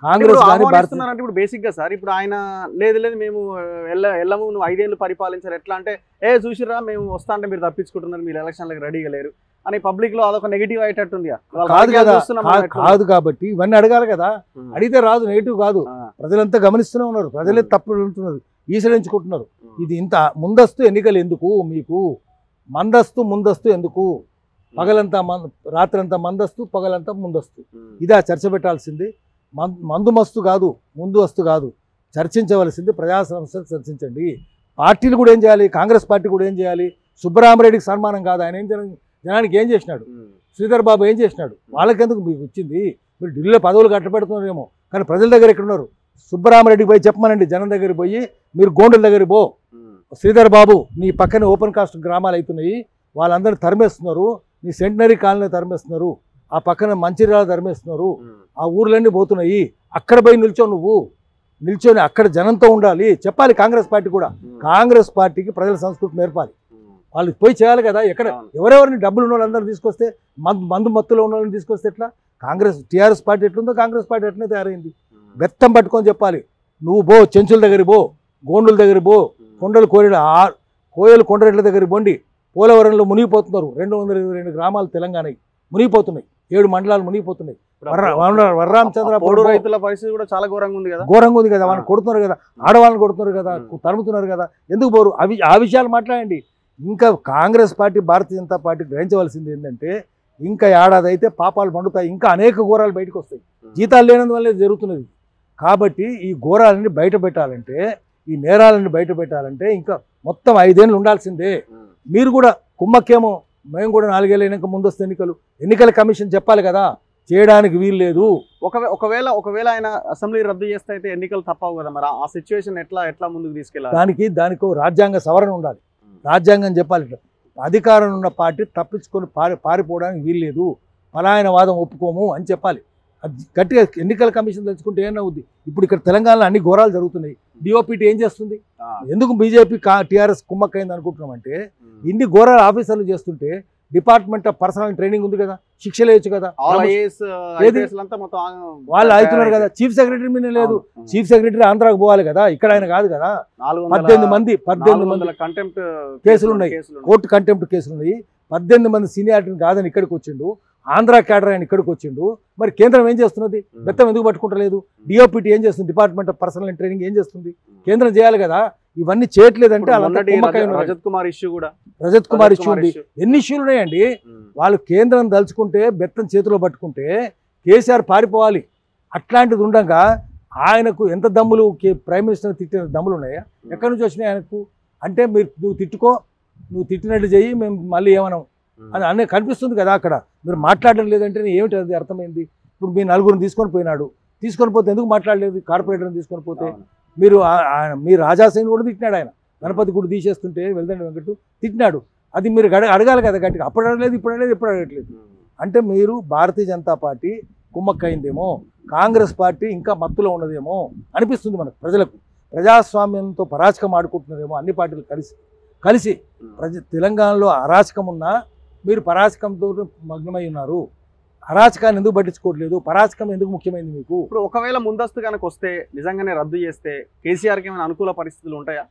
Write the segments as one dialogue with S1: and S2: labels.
S1: కాంగ్రెస్
S2: ఇప్పుడు
S1: కానీ భారతీయ
S2: ఆహ్వానిస్తున్నారంటే ఇప్పుడు బేసిక్ గా సార్ ఇప్పుడు ఆయన లేదు లేదు మేము ఎల్ల ఎల్లము నువ్వు ఐదేళ్ళు పరిపాలించారు ఎట్లా అంటే ఏ చూసిరా మేము వస్తా అంటే మీరు తప్పించుకుంటున్నారు మీరు ఎలక్షన్లకు రెడీగా లేరు అని పబ్లిక్ లో అదొక నెగిటివ్ అయ్యేటట్టుంది ఇక. వాళ్ళ
S1: కాదు
S2: రాజకీయాలు
S1: కదా
S2: చూస్తున్నాం
S1: కా-
S2: మనం ఎట్లా.
S1: కాదు కాబట్టి ఇవన్నీ అడగాలి కదా
S2: ఉమ్.
S1: అడిగితే రాదు నెగిటివ్ కాదు
S2: ఆ,
S1: ప్రజలంతా గమనిస్తూనే ఉన్నారు ప్రజలే
S2: ఉమ్.
S1: తప్పు ఉంటున్నారు ఈసడించుకుంటున్నారు
S2: ఉమ్.
S1: ఇది ఇంత ముందస్తు ఎన్నికలు ఎందుకు మీకు మందస్తు ముందస్తు ఎందుకు పగలంతా మం- రాత్రంతా మందస్తు పగలంతా ముందస్తు
S2: ఉమ్.
S1: ఇదా చర్చ పెట్టాల్సింది మం- మందు మస్తు కాదు ముందు వస్తు కాదు చర్చించవలసింది ప్రజా సమస్యలు చర్చించండి పార్టీలు కూడా ఏం చేయాలి కాంగ్రెస్ పార్టీ కూడా ఏం చేయాలి సుబ్బరామరెడ్డికి సన్మానం కాదు ఆయన ఏం జన- జనానికి ఏం చేసినాడు
S2: ఉమ్.
S1: శ్రీధర్ బాబు ఏం చేసినాడు వాళ్ళకెందుకు మీకు వచ్చింది మీరు ఢిల్లీలో పదవులు కట్టబెడుతున్నారేమో కానీ ప్రజల దగ్గర ఎక్కడ ఉన్నారు సుబ్బరామరెడ్డికి పోయి చెప్పమనండి జనం దగ్గరికి పోయి మీరు గోండుల దగ్గరికి పో
S2: ఉమ్.
S1: శ్రీధర్ బాబు నీ పక్కన ఓపెన్ కాస్ట్ గ్రామాలు అవుతున్నాయి వాళ్ళందరినీ తరిమేస్తున్నారు నీ సెంటనరీ కాలనీ తరిమేస్తున్నారు ఆ పక్కన మంచిర్యాల తరిమేస్తున్నారు
S2: ఉమ్.
S1: ఆ ఊర్లన్నీ పోతున్నాయి అక్కడ పోయి నిల్చో నువ్వు నిల్చొని అక్కడ జనంతో ఉండాలి చెప్పాలి కాంగ్రెస్ పార్టీ కూడా
S2: ఉమ్.
S1: కాంగ్రెస్ పార్టీకి ప్రజల సంస్కృతి నేర్పాలి
S2: ఉమ్.
S1: వాళ్ళు పోయి చేయాలి కదా ఎక్కడ
S2: అవును.
S1: ఎవరెవరిని డబ్బులు ఉన్న వాళ్ళందరూ తీసుకొస్తే మందు మందు మత్తులో ఉన్న వాళ్ళని తీసుకొస్తే ఎట్లా కాంగ్రెస్ టీఆర్ఎస్ పార్టీ ఎట్లుందో కాంగ్రెస్ పార్టీ ఎట్లనే తయారైంది
S2: ఉమ్.
S1: బెత్తం పట్టుకొని చెప్పాలి నువ్వు పో చెంచుల దగ్గర పో గోండుల దగ్గర పో
S2: ఉమ్.
S1: కొండలు కోరిడ ఆ కోయలు కొండరెడ్ల దగ్గర బొండి పోలవరంలో మునిగిపోతున్నారు రెండు వందల ఇరవై రెండు గ్రామాలు తెలంగాణ మునిగిపోతున్నాయి ఏడు మండలాలు మునిగిపోతున్నాయి
S2: ఇప్పుడు
S1: వర్ర-
S2: ఆ
S1: వర్ర- వర్రామచంద్ర
S2: పోడు రైతుల పరిస్థితి కూడా చాలా ఘోరంగా ఉంది కదా
S1: ఘోరంగా ఉంది కదా వాళ్ళని
S2: ఆ.
S1: కొడుతున్నారు కదా ఆడవాళ్ళని కొడుతున్నారు కదా
S2: ఉమ్.
S1: తరుముతున్నారు కదా ఎందుకు పోరు అవి ఆ విషయాలు మాట్లాడండి ఇంకా కాంగ్రెస్ పార్టీ భారతీయ జనతా పార్టీ గ్రహించవలసింది ఏంటంటే ఇంకా ఏడాది అయితే పాపాలు పండుతాయి ఇంకా అనేక ఘోరాలు బయటకు వస్తాయి
S2: ఉమ్.
S1: జీతాలు లేనందువల్ల ఇది జరుగుతున్నది కాబట్టి ఈ ఘోరాలని బయట పెట్టాలంటే ఈ నేరాలను బయట పెట్టాలంటే ఇంకా మొత్తం ఐదేళ్ళు ఉండాల్సిందే
S2: ఉమ్.
S1: మీరు కూడా కుమ్మక్కేమో మేము కూడా నాలుగేళ్ళ వెనక ముందస్తు ఎన్నికలు ఎన్నికల కమిషన్ చెప్పాలి కదా చేయడానికి వీలు లేదు
S2: ఒకవే ఒకవేళ ఒకవేళ ఆయన అసెంబ్లీ రద్దు చేస్తే అయితే ఎన్నికలు తప్పవు కదా మరి ఆ సిచ్యువేషన్ ఎట్లా ఎట్లా ముందుకు తీసుకెళ్ళాలి
S1: దానికి దానికి ఓ రాజ్యాంగ సవరణ ఉండాలి రాజ్యాంగం చెప్పాలి ఇట్లా. అధికారం ఉన్న పార్టీ తప్పించుకొని పారి పారిపోవడానికి వీల్లేదు పలాయన వాదం ఒప్పుకోము అని చెప్పాలి అది గట్టిగా ఎన్నికల కమిషన్ తెచ్చుకుంటే ఏమవుద్ది ఇప్పుడు ఇక్కడ తెలంగాణలో అన్ని ఘోరాలు జరుగుతున్నాయి డిఓపిటి ఏం చేస్తుంది
S2: ఆ,
S1: ఎందుకు బీజేపీ కా టీఆర్ఎస్ కుమ్మక్కైంది అనుకుంటున్నామంటే
S2: ఉమ్.
S1: ఇన్ని ఘోరాలు ఆఫీసర్లు చేస్తుంటే డిపార్ట్మెంట్ ఆఫ్ పర్సనల్ ట్రైనింగ్ ఉంది కదా శిక్షలు వేయచ్చు కదా
S2: ఆల్ ఐఏఎస్
S1: ఏది?
S2: ఐపీఎస్ అంతా మొత్తం ఆ-
S1: వాళ్ళు అవుతున్నారు కదా చీఫ్ సెక్రటరీ మీద లేదు
S2: అవును.
S1: చీఫ్ సెక్రటరీ ఆంధ్రాకు పోవాలి కదా ఇక్కడ ఆయన కాదు కదా
S2: నాలుగు వందల-
S1: పద్దెనిమిది మంది పద్దెనిమిది
S2: నాలుగు
S1: మంది
S2: వందల కంటెంప్ట్
S1: కేసులు ఉన్నాయి. కోర్టు కంటెంప్ట్ కేసులు ఉన్నాయి పద్దెనిమిది మంది సీనియారిటీని కాదని ఇక్కడికి వచ్చిండు ఆంధ్ర క్యాడర్ ఆయన ఇక్కడికి వచ్చిండు మరి కేంద్రం ఏం చేస్తున్నది బెత్తం ఎందుకు పట్టుకుంటలేదు డిఓపిటి ఏం చేస్తుంది డిపార్ట్మెంట్ ఆఫ్ పర్సనల్ ట్రైనింగ్ ఏం చేస్తుంది కేంద్రం చేయాలి కదా ఇవన్నీ చేయట్లేదంటే వాళ్ళంతా
S2: మొన్నటి
S1: కుమ్మక్కై
S2: రజ-
S1: ఉన్నారు.
S2: రజత్ కుమార్ ఇష్యూ కూడా
S1: రజత్ కుమార్
S2: రజత్
S1: ఇష్యూ ఉంది
S2: issue.
S1: ఎన్ని ఇష్యూలు ఉన్నాయండి
S2: ఉమ్.
S1: వాళ్ళు కేంద్రం దలుచుకుంటే బెత్తం చేతిలో పట్టుకుంటే కేసీఆర్ పారిపోవాలి అట్లాంటిది ఉండగా ఆయనకు ఎంత దమ్ములు కే- ప్రైమ్ మినిస్టర్ తిట్టిన దమ్ములు ఉన్నాయా ఎక్కడి నుంచి వచ్చినాయి ఆయనకు అంటే మీరు నువ్వు తిట్టుకో నువ్వు తిట్టినట్టు చెయ్యి మేము మళ్ళీ ఏమనం
S2: ఉమ్.
S1: అని అనే కనిపిస్తుంది కదా అక్కడ మీరు మాట్లాడడం లేదంటే ఏమిటి అది అర్థమైంది ఇప్పుడు మీ నలుగురిని తీసుకొని పోయినాడు తీసుకొని పోతే ఎందుకు మాట్లాడలేదు కార్పొరేటర్ని తీసుకొని పోతే
S2: అవును.
S1: మీరు ఆ- ఆయన మీ రాజాసింగ్ కూడా తిట్టినాడు ఆయన గణపతి గుడి తీసేస్తుంటే వెళ్దండి వెంకట్ తిట్టినాడు అది మీరు అడగ అడగాలి కదా గట్టిగా అప్పుడు అడగలేదు ఇప్పుడు అడగలేదు ఇప్పుడు అడగట్లేదు
S2: ఉమ్.
S1: అంటే మీరు భారతీయ జనతా పార్టీ కుమ్మక్కైందేమో కాంగ్రెస్ పార్టీ ఇంకా మత్తులో ఉన్నదేమో అనిపిస్తుంది మనకు ప్రజలకు ప్రజాస్వామ్యంతో పరాచకం ఆడుకుంటున్నారేమో అన్ని పార్టీలు కలిసి కలిసి
S2: ఉమ్.
S1: ప్రజ తెలంగాణలో అరాచకం ఉన్నా మీరు పరాచకంతో మగ్నమై ఉన్నారు అరాచకాన్ని ఎందుకు పట్టించుకోవట్లేదు పరాచకం ఎందుకు ముఖ్యమైనది మీకు
S2: ఇప్పుడు ఒకవేళ ముందస్తు కనుక వస్తే నిజంగానే రద్దు చేస్తే కేసీఆర్ కి ఏమైనా అనుకూల పరిస్థితులు ఉంటాయా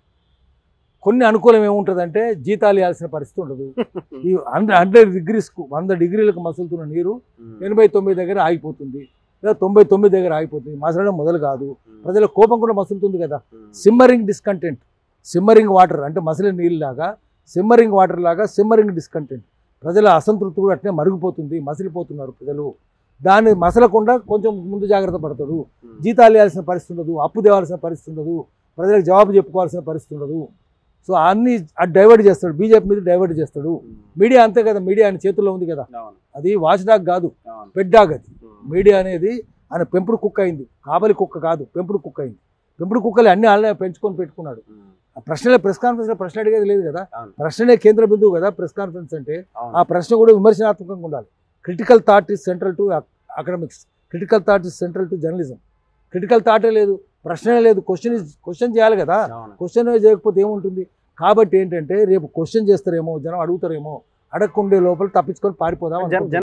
S1: కొన్ని అనుకూలం ఏముంటుందంటే జీతాలు ఇవ్వాల్సిన పరిస్థితి ఉండదు ఈ హండ్రెడ్ హండ్రెడ్ డిగ్రీస్కు వంద డిగ్రీలకు మసులుతున్న నీరు
S2: ఉమ్.
S1: ఎనభై తొమ్మిది దగ్గర ఆగిపోతుంది లేదా తొంభై తొమ్మిది దగ్గర ఆగిపోతుంది మసలడం మొదలు కాదు
S2: ఉమ్.
S1: ప్రజల కోపం కూడా మసులుతుంది కదా
S2: ఉమ్.
S1: సిమ్మరింగ్ డిస్కంటెంట్ సిమ్మరింగ్ వాటర్ అంటే మసిలిన నీళ్ళలాగా సిమ్మరింగ్ వాటర్ లాగా సిమ్మరింగ్ డిస్కంటెంట్ ప్రజల అసంతృప్తి కూడా అట్నే మరిగిపోతుంది మసిలిపోతున్నారు ప్రజలు దాన్ని మసలకుండా కొంచెం ముందు జాగ్రత్త పడతాడు
S2: ఉమ్.
S1: జీతాలు ఇవ్వాల్సిన పరిస్థితి ఉండదు అప్పు తేవాల్సిన పరిస్థితి ఉండదు ప్రజలకు జవాబు చెప్పుకోవాల్సిన పరిస్థితి ఉండదు సో అన్ని అటు డైవర్ట్ చేస్తాడు బీజేపీ మీద డైవర్ట్ చేస్తాడు
S2: ఉమ్.
S1: మీడియా అంతే కదా మీడియా ఆయన చేతుల్లో ఉంది కదా
S2: అవును.
S1: అది వాచ్ డాగ్ కాదు
S2: అవును.
S1: పెడ్ డాగ్ అది
S2: ఉమ్.
S1: మీడియా అనేది ఆయన పెంపుడు కుక్క అయింది కాబలి కుక్క కాదు పెంపుడు కుక్క అయింది పెంపుడు కుక్కలు అన్ని వాళ్ళనే పెంచుకొని పెట్టుకున్నాడు
S2: ఉమ్.
S1: ఆ ప్రశ్నలే ప్రెస్ కాన్ఫరెన్స్లో ప్రశ్న అడిగేది లేదు కదా
S2: అవును.
S1: ప్రశ్ననే కేంద్ర బిందువు కదా ప్రెస్ కాన్ఫరెన్స్ అంటే
S2: అవును.
S1: ఆ ప్రశ్న కూడా విమర్శనాత్మకంగా ఉండాలి critical thought is central to academics critical thought is central to journalism critical థాటే లేదు ప్రశ్నే లేదు క్వశ్చన్ క్వశ్చన్ చేయాలి కదా
S2: అవును.
S1: క్వశ్చన్ చేయకపోతే ఏముంటుంది కాబట్టి ఏంటంటే రేపు క్వశ్చన్ చేస్తారేమో జనం అడుగుతారేమో అడగకుండే లోపల తప్పించుకొని పారిపోదాం
S2: జన-
S1: అనుకుంటున్నారు.